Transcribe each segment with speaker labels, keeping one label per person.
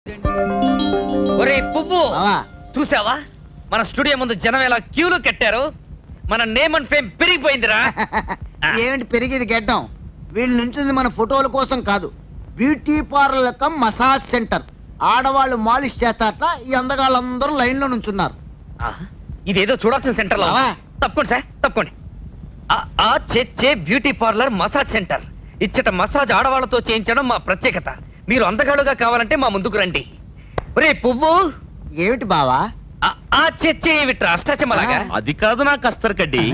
Speaker 1: ఒరే పువ్వు
Speaker 2: బావా
Speaker 1: చూసావా మన స్టూడియో ముందు జనం ఎలా క్యూలు కట్టారు మన నేమ్ అండ్ ఫేమ్ పెరిగిపోయిందిరా
Speaker 2: ఏమిటి పెరిగేది గెడ్డం వీళ్ళు నుంచింది మన ఫోటోల కోసం కాదు బ్యూటీ పార్లర్ యొక్క మసాజ్ సెంటర్ ఆడవాళ్ళు మాలిష్ చేస్తారట ఈ అందగాళ్ళందరూ లైన్ లో నుంచున్నారు
Speaker 1: ఆ, ఇదేదో చూడాల్సిన సెంటర్ లో
Speaker 2: బావా.
Speaker 1: తప్పకోండి సార్ తప్పకోండి ఆ, ఆ చే బ్యూటీ పార్లర్ మసాజ్ సెంటర్ ఇచ్చట మసాజ్ ఆడవాళ్ళతో చేయించడం మా ప్రత్యేకత మీరు అందగాడుగా కావాలంటే మా ముందుకు రండి ఒరే పువ్వు
Speaker 2: ఏమిటి బావా
Speaker 1: ఆ, ఆ చే విట్రా అష్టాచమలాగా
Speaker 3: అది కాదు నా కస్తర్ కడ్డి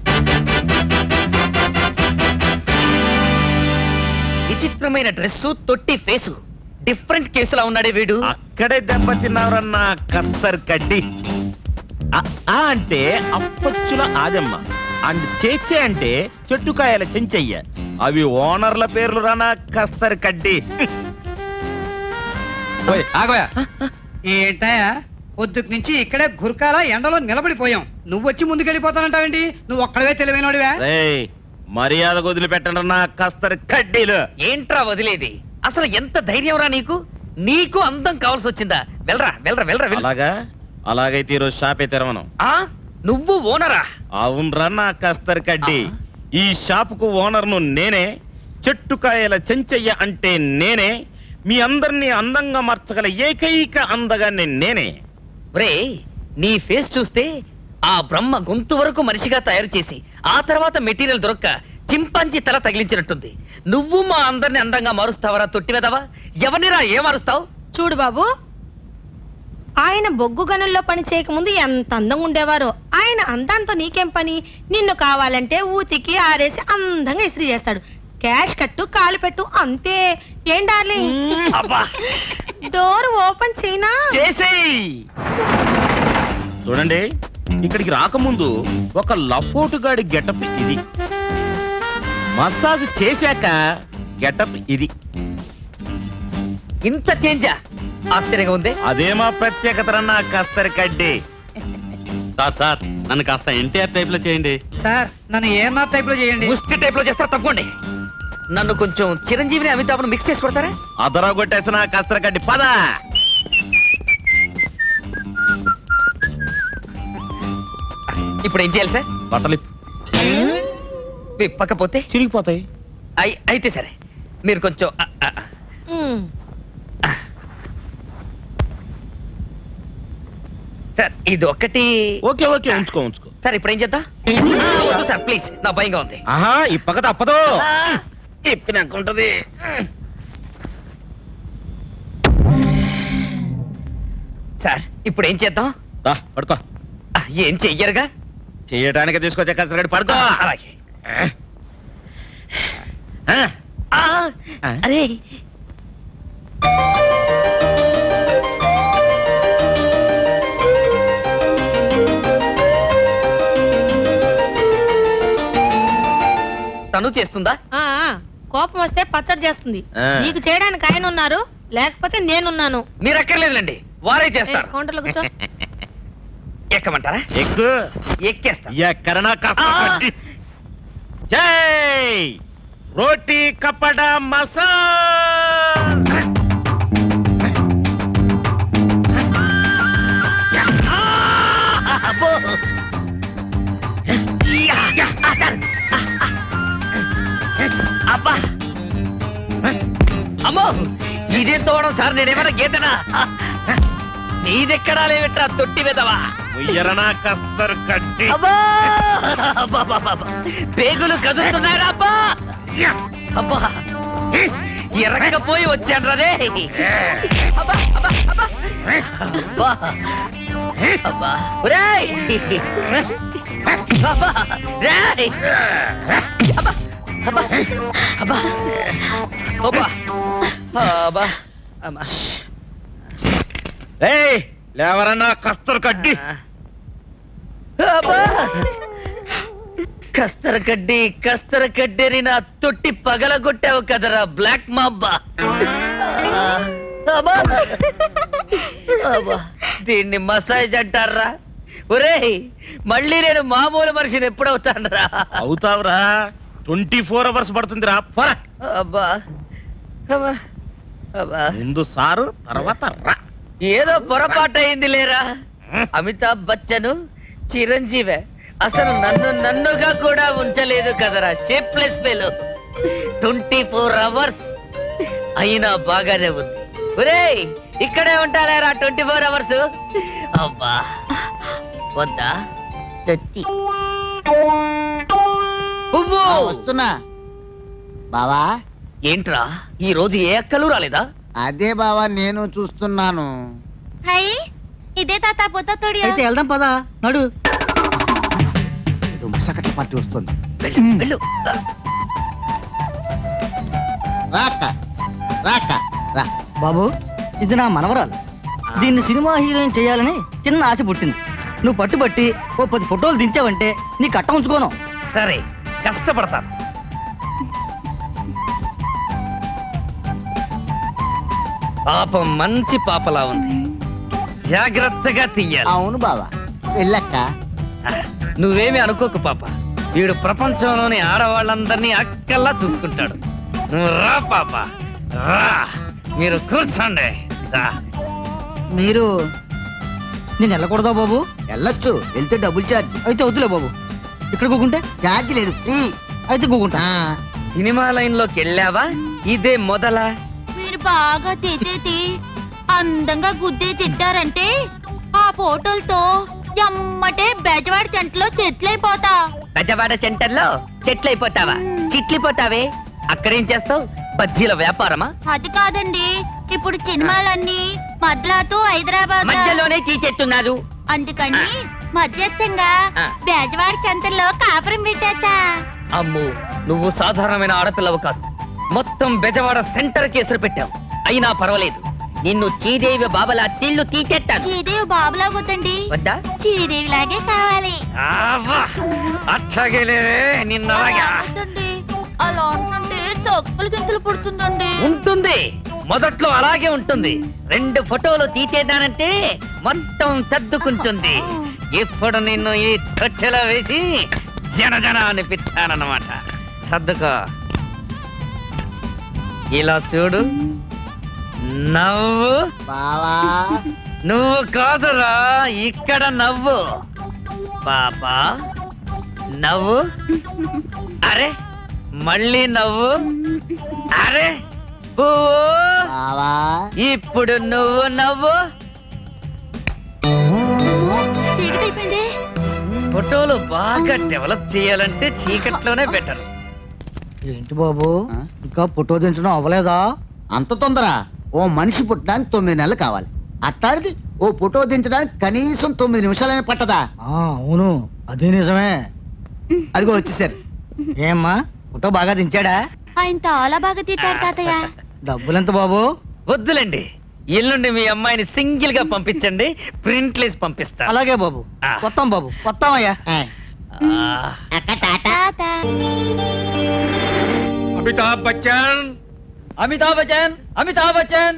Speaker 1: విచిత్రమైన డ్రెస్సు తొట్టి ఫేసు డిఫరెంట్ కేసులా ఉన్నాడే వీడు
Speaker 3: అక్కడే దెబ్బతిన్నారన్న కస్తర్ కడ్డి ఆ ఆ అంటే అప్పచ్చుల ఆదమ్మ అండ్ చేచే అంటే చెట్టుకాయల చెంచయ్య అవి ఓనర్ల పేర్లు రానా కస్తర్ కడ్డి
Speaker 1: ఆగోయా
Speaker 4: ఏంటయా పొద్దుకు నుంచి ఇక్కడే గురకాల ఎండలో నిలబడిపోయాం నువ్వు వచ్చి ముందుకెళ్ళిపోతానంటావేంటి నువ్వు ఒక్కడవే తెలివైనోడివా
Speaker 3: రేయ్ మర్యాద వదిలిపెట్టండి నా కస్తర్ కడ్డీలు
Speaker 1: ఏంట్రా వదిలేది అసలు ఎంత ధైర్యం రా నీకు నీకు అందం కావాల్సి వచ్చిందా వెళ్ళరా వెళ్ళరా వెళ్ళరా వెళ్ళు.
Speaker 3: అలాగా అలాగైతే ఈరోజు షాపే తెరవను
Speaker 1: ఆ నువ్వు ఓనరా
Speaker 3: అవునరా నా కస్తర్ కడ్డి
Speaker 1: ఆ.
Speaker 3: ఈ షాపుకు ఓనర్ను నేనే చెట్టుకాయల చెంచయ్య అంటే నేనే మీ అందరినీ అందంగా మార్చగల ఏకైక అందగాన్ని నేనే
Speaker 1: రే నీ ఫేస్ చూస్తే ఆ బ్రహ్మ గొంతు వరకు మనిషిగా తయారు చేసి ఆ తర్వాత మెటీరియల్ దొరక్క చింపాంజీ తల తగిలించినట్టుంది నువ్వు మా అందరిని అందంగా మారుస్తావరా తొట్టివెదవా ఎవరినిరా ఏ మారుస్తావు
Speaker 5: చూడు బాబు ఆయన బొగ్గు గనుల్లో పని చేయకముందు ఎంత అందంగా ఉండేవారో ఆయన అందంతో నీకేం పని నిన్ను కావాలంటే ఊతికి ఆరేసి అందంగా ఇస్త్రీ చేస్తాడు క్యాష్ కట్టు కాలు పెట్టు అంతే ఏం డార్లింగ్
Speaker 1: అబ్బా
Speaker 5: డోర్ ఓపెన్ చేయనా
Speaker 3: చేసేయ్ చూడండి ఇక్కడికి రాకముందు ఒక లఫోటుగాడి గెటప్ ఇది మసాజ్ చేశాక గెటప్ ఇది
Speaker 1: ఇంత చేంజా ఆశ్చర్యంగా ఉంది
Speaker 3: అదే మా ప్రత్యేకత నా కస్తరి కడ్డి
Speaker 6: సార్ సార్ నన్ను కాస్త ఎన్టీఆర్ టైప్ లో చేయండి
Speaker 4: సార్ నన్ను ఏమన్నా టైప్ లో చేయండి
Speaker 1: ముష్టి టైప్ లో చేస్తారు తప్పకోండి నన్ను కొంచెం చిరంజీవిని అమితాబ్ను మిక్స్ చేసి కొడతారా
Speaker 3: అదరా కొట్టేసిన కస్తరి కడ్డి పద
Speaker 1: ఇప్పుడు ఏం చేయాలి సార్
Speaker 3: బట్టలు
Speaker 1: విప్పకపోతే
Speaker 3: చిరిగిపోతాయి
Speaker 1: అయి అయితే సరే మీరు కొంచెం ఆ, ఆ, ఆ.
Speaker 5: ఉమ్.
Speaker 1: సార్ ఇది ఒకటి
Speaker 3: ఓకే ఓకే ఉంచుకో ఉంచుకో
Speaker 1: సార్ ఇప్పుడు ఏం చేద్దాం ఆ, వద్దు సార్ ప్లీజ్ నా భయంగా ఉంది
Speaker 3: ఆహా ఇప్పక తప్పదు
Speaker 1: ఆ, ఇప్పినాకుంటది సార్ ఇప్పుడు ఏం చేద్దాం
Speaker 3: దా, పడుకో
Speaker 1: ఆ, ఏం చెయ్యరుగా
Speaker 3: చేయటానికి తీసుకొచ్చే కస్తరి కడ్డి పడుకో
Speaker 1: ఆ, అలాగే
Speaker 3: ఆ,
Speaker 1: ఆ,
Speaker 3: ఆ.
Speaker 1: అరే తను చేస్తుందా
Speaker 5: ఆ, ఆ, కోపం వస్తే పచ్చడి చేస్తుంది
Speaker 3: ఆ.
Speaker 5: నీకు చేయడానికి ఆయన ఉన్నారు లేకపోతే నేనున్నాను
Speaker 1: మీరు అక్కర్లేదులేండి వారే
Speaker 5: ఏ,
Speaker 1: చేస్తారు
Speaker 5: కౌంటర్లో కూర్చో
Speaker 1: ఎక్కమంటారా
Speaker 3: ఎక్కు
Speaker 1: ఎక్కేస్తా
Speaker 3: ఎక్కడనా కస్తరి
Speaker 1: ఆ.
Speaker 3: కడ్డి జై రోటీ కప్పడ మసా
Speaker 1: అబ్బో యా, యా, ఆ, సార్. ఆ, ఆ. అబ్బా అమ్మో ఇదేం తోవడం సార్ నేనేమైనా గీతనా నీదెక్కడా లేవిట్రా తొట్టి వెదవా
Speaker 3: ఉయ్యరనా కస్తర్ కడ్డి
Speaker 1: అబ్బా అబ్బా, అబ్బా, అబ్బా. పేగులు కదులుతున్నాయరా అబ్బా అబ్బా ఎరక్కపోయి వచ్చాను రే అబ్బా అబ్బా అబ్బా అబ్బా అబ్బా ఒరేయ్ అబ్బా రేయ్ అబ్బా అబ్బా అబ్బా అబ్బా అబ్బా అమ్మా
Speaker 3: ఏయ్ లేవరన్నా కస్తర్ కడ్డి
Speaker 1: అబ్బా కస్తర కడ్డి కస్తర కడ్డేని నా తొట్టి పగలగొట్టావు కదరా బ్లాక్ మాబ్బా ఆ, అబ్బా. అబ్బా. దీన్ని మసాజ్ అంటారా ఒరేయ్ మళ్ళీ నేను మామూలు మనిషిని ఎప్పుడవుతానరా
Speaker 3: అవుతావురా ట్వంటీ ఫోర్ అవర్స్ పడుతుందిరా పోరా
Speaker 1: అబ్బా అబ్బా అబ్బా,
Speaker 3: ముందు సారు తర్వాత రా
Speaker 1: ఏదో పొరపాటు అయింది లేరా అమితాబ్ బచ్చన్ చిరంజీవే అసలు నన్ను నన్నుగా కూడా ఉంచలేదు కదరా shapeless fellow twenty four hours అయినా బాగానే ఉంది ఒరేయ్ ఇక్కడే ఉంటారా ట్వంటీ ఫోర్ అవర్స్ అబ్బా వద్దా
Speaker 5: దొత్తి
Speaker 1: పువ్వు
Speaker 2: ఆ, వస్తున్నా బావా
Speaker 1: ఏంట్రా ఈ రోజు ఏ అక్కలు రాలేదా
Speaker 2: అదే బావా నేను చూస్తున్నాను
Speaker 5: హై ఇదే తాత పొత్త తోడి
Speaker 4: అయితే వెళ్దాం పదా నడు
Speaker 2: ఏదో మసకటి పార్టీ వస్తుంది
Speaker 1: వెళ్ళు, వెళ్ళు
Speaker 2: రాక రాక రా
Speaker 7: బాబు ఇది నా మనవరాలు దీన్ని సినిమా హీరోయిన్ చేయాలని చిన్న ఆశ పుట్టింది నువ్వు పట్టుబట్టి ఓ పది ఫోటోలు దించావంటే నీ కట్ట ఉంచుకోను
Speaker 1: సరే కష్టపడతాను పాపం మంచి పాపలా ఉంది జాగ్రత్తగా తీయాలి
Speaker 2: అవును బావా వెళ్ళక్క
Speaker 1: ఆ, నువ్వేమి అనుకోకు పాప వీడు ప్రపంచంలోని ఆడవాళ్ళందరినీ అక్కల్లా చూసుకుంటాడు నువ్వు రా పాప రా మీరు కూర్చోండి రా.
Speaker 2: మీరు
Speaker 7: నేను వెళ్ళకూడదా బాబు
Speaker 2: వెళ్ళొచ్చు వెళ్తే డబుల్ ఛార్జ్
Speaker 7: అయితే వద్దులే బాబు ఇక్కడ కూకుంటే
Speaker 2: ఛార్జ్ లేదు ఫ్రీ
Speaker 7: అయితే కూకుంటా
Speaker 2: ఆ,
Speaker 1: సినిమా లైన్ లోకి వెళ్ళావా ఇదే మొదల
Speaker 5: మీరు బాగా తిట్టేటి అందంగా గుద్దే తిట్టారంటే ఆ ఫోటోలతో ఎమ్మటే బెజవాడ చెంటలో చెట్లయిపోతా
Speaker 1: పెద్దవాడ సెంటర్ లో చెట్లయిపోతావా చిట్లిపోతావే అక్కడేం చేస్తావు బజ్జీల వ్యాపారమా
Speaker 5: అది కాదండి ఇప్పుడు సినిమాలన్నీ మద్లాతో హైదరాబాద్
Speaker 1: మధ్యలోనే చీచెట్టున్నారు
Speaker 5: అందుకని మధ్యస్థంగా
Speaker 1: ఆ.
Speaker 5: బెజవాడ చెంతల్లో కాపురం పెట్టేస్తా
Speaker 1: అమ్ము నువ్వు సాధారణమైన ఆడపిల్లవు కాదు మొత్తం బెజవాడ సెంటర్ కేసులు పెట్టావు అయినా పర్వాలేదు నిన్ను చీదేవి బాబలా తిల్లు తీచెట్టాను
Speaker 5: శ్రీదేవి బాబులా వద్దండి
Speaker 1: వద్దా
Speaker 5: శ్రీదేవి లాగే కావాలి
Speaker 1: ఆవ్వా! అట్లాగేలేవే నిన్నలాగా
Speaker 5: అలా వద్దండి. అలా ఉంటుంటే చొక్కులు గింతలు పుడుతుందండి
Speaker 1: ఉంటుంది మొదట్లో అలాగే ఉంటుంది రెండు ఫోటోలు తీసేదానంటే మొత్తం సర్దుకుంటుంది ఇప్పుడు నిన్ను ఈ తొట్టెలో వేసి జన జన అనిపిస్తానన్నమాట సర్దుకో ఇలా చూడు నవ్వు
Speaker 2: బావా
Speaker 1: నువ్వు కాదురా ఇక్కడ నవ్వు పాపా నవ్వు అరే మళ్ళీ నవ్వు అరే పువ్వు
Speaker 2: బావా
Speaker 1: ఇప్పుడు నువ్వు నవ్వు
Speaker 5: చీకటైపోయింది
Speaker 1: ఫోటోలు బాగా డెవలప్ చేయాలంటే చీకట్లోనే బెటర్
Speaker 7: ఏంటి బాబు
Speaker 2: ఆ?
Speaker 7: ఇంకా ఫోటో దించడం అవ్వలేదా
Speaker 2: అంత తొందర ఓ మనిషి పుట్టడానికి తొమ్మిది నెలలు కావాలి అట్లాంటిది ఓ ఫోటో దించడానికి కనీసం తొమ్మిది నిమిషాలనే పట్టదా
Speaker 7: ఆ, అవును అదే నిజమే
Speaker 2: అదిగో వచ్చేసారు
Speaker 7: ఏమ్మా ఫోటో బాగా దించాడా
Speaker 5: ఆయన చాలా బాగా తీతాడు తాతయ్య
Speaker 7: డబ్బులెంత బాబు
Speaker 1: వద్దులేండి ఎల్లుండి మీ అమ్మాయిని సింగిల్ గా పంపించండి ప్రింట్లేసి పంపిస్తా
Speaker 7: అలాగే బాబు
Speaker 1: ఆ.
Speaker 7: వస్తాం బాబు వస్తామయ్యా
Speaker 1: ఆ,
Speaker 5: తాత
Speaker 3: అమితాబ్ బచ్చన్
Speaker 7: అమితాబ్ బచ్చన్ అమితాబ్ బచ్చన్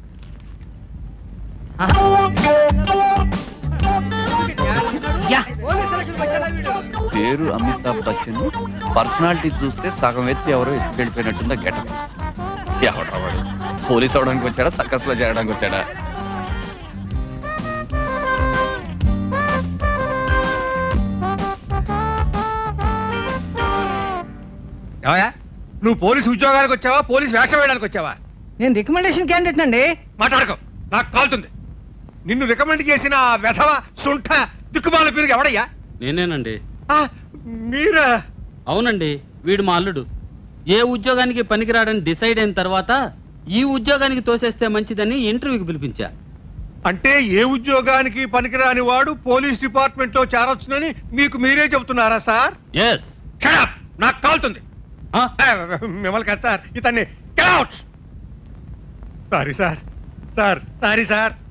Speaker 1: యా.
Speaker 8: పేరు అమితాబ్ బచ్చన్ పర్సనాలిటీ చూస్తే సగం ఎత్తి ఎవరో ఎత్తి వెళ్ళిపోయినట్టుందా గెటప్ ఎవడ్రా వాడు పోలీస్ అవడానికి వచ్చాడా సర్కస్ లో చేరడానికి వచ్చాడా
Speaker 3: ఏమయ్యా? నువ్వు పోలీస్ ఉద్యోగానికి వచ్చావా పోలీస్ వేషం వేయడానికి వచ్చావా
Speaker 4: నేను రికమెండేషన్ క్యాండిడేట్ అండి
Speaker 3: మాట్లాడుకో నాకు కాలుతుంది నిన్ను రికమెండ్ చేసిన ఆ వెధవ సుంఠ దిక్కుమాల పేరు ఎవడయ్యా
Speaker 6: నేనేనండి
Speaker 3: ఆ, మీరా
Speaker 6: అవునండి వీడు మా అల్లుడు ఏ ఉద్యోగానికి పనికిరాడని డిసైడ్ అయిన తర్వాత ఈ ఉద్యోగానికి తోసేస్తే మంచిదని ఇంటర్వ్యూకి పిలిపించా
Speaker 3: అంటే ఏ ఉద్యోగానికి పనికిరాని వాడు పోలీస్ డిపార్ట్మెంట్ లో చేరొచ్చునని మీకు మీరే చెబుతున్నారా సార్
Speaker 6: ఎస్
Speaker 3: షడప్ నాకు కాలుతుంది ఆ, మిమ్మల్ని కాదు సార్ ఇతన్ని out sorry sir sir sorry sir